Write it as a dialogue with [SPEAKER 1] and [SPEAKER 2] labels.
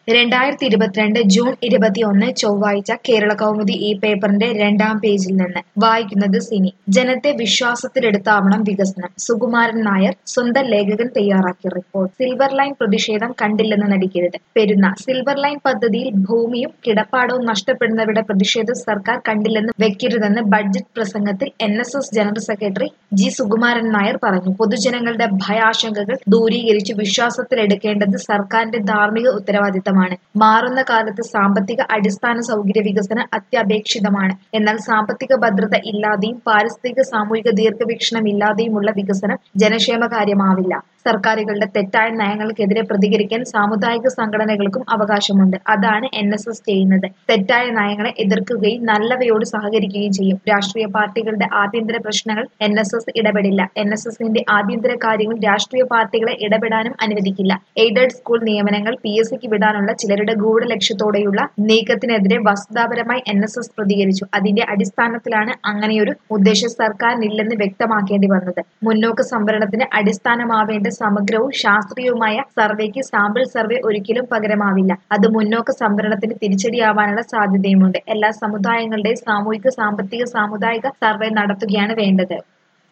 [SPEAKER 1] രണ്ടായിരത്തി ഇരുപത്തിരണ്ട് ജൂൺ ഇരുപത്തിയൊന്ന് ചൊവ്വാഴ്ച കേരള കൗമുദി ഈ പേപ്പറിന്റെ രണ്ടാം പേജിൽ നിന്ന് വായിക്കുന്നത് സിനി ജനത്തെ വിശ്വാസത്തിലെടുത്താവണം വികസനം സുകുമാരൻ നായർ സ്വന്തം ലേഖകൻ തയ്യാറാക്കിയ റിപ്പോർട്ട് സിൽവർ ലൈൻ പ്രതിഷേധം കണ്ടില്ലെന്ന് നടിക്കരുത് പെരുന്ന സിൽവർ ലൈൻ പദ്ധതിയിൽ ഭൂമിയും കിടപ്പാടവും നഷ്ടപ്പെടുന്നവരുടെ പ്രതിഷേധം സർക്കാർ കണ്ടില്ലെന്ന് വെക്കരുതെന്ന് ബഡ്ജറ്റ് പ്രസംഗത്തിൽ N S S general secretary G Sukumaran Nair പറഞ്ഞു പൊതുജനങ്ങളുടെ ഭയാശങ്കകൾ ദൂരീകരിച്ച് വിശ്വാസത്തിലെടുക്കേണ്ടത് സർക്കാരിന്റെ ധാർമ്മിക ഉത്തരവാദിത്തമാണ് മാറുന്ന കാലത്ത് സാമ്പത്തിക അടിസ്ഥാന സൗകര്യ വികസനം അത്യപേക്ഷിതമാണ് എന്നാൽ സാമ്പത്തിക ഭദ്രത ഇല്ലാതെയും പാരിസ്ഥിതിക സാമൂഹിക ദീർഘവീക്ഷണമില്ലാതെയുമുള്ള വികസനം ജനക്ഷേമ കാര്യമാവില്ല സർക്കാരുകളുടെ തെറ്റായ നയങ്ങൾക്കെതിരെ പ്രതികരിക്കാൻ സാമുദായിക സംഘടനകൾക്കും അവകാശമുണ്ട് അതാണ് എൻ എസ് എസ് ചെയ്യുന്നത് തെറ്റായ നയങ്ങളെ എതിർക്കുകയും നല്ലവയോട് സഹകരിക്കുകയും ചെയ്യും രാഷ്ട്രീയ പാർട്ടികളുടെ ആഭ്യന്തര പ്രശ്നങ്ങൾ എൻ എസ് എസ് ഇടപെടില്ല എൻ എസ് എസിന്റെ ആഭ്യന്തര കാര്യങ്ങൾ രാഷ്ട്രീയ പാർട്ടികളെ ഇടപെടാനും അനുവദിക്കില്ല എയ്ഡഡ് സ്കൂൾ നിയമനങ്ങൾ പി എസ് സിക്ക് വിടാനുള്ള ചിലരുടെ ഗൂഢലക്ഷ്യത്തോടെയുള്ള നീക്കത്തിനെതിരെ വസ്തുതാപരമായി എൻ എസ് എസ് പ്രതികരിച്ചു അതിന്റെ അടിസ്ഥാനത്തിലാണ് അങ്ങനെയൊരു ഉദ്ദേശം സർക്കാരിനില്ലെന്ന് വ്യക്തമാക്കേണ്ടി വന്നത് മുന്നോക്ക സംവരണത്തിന് അടിസ്ഥാനമാവേണ്ട സമഗ്രവും ശാസ്ത്രീയവുമായ സർവേക്ക് സാമ്പിൾ സർവേ ഒരിക്കലും പകരമാവില്ല അത് മുന്നോക്ക സംവരണത്തിന് തിരിച്ചടിയാവാനുള്ള സാധ്യതയുമുണ്ട് എല്ലാ സമുദായങ്ങളുടെയും സാമൂഹിക സാമ്പത്തിക സാമുദായിക സർവേ നടത്തുകയാണ് വേണ്ടത്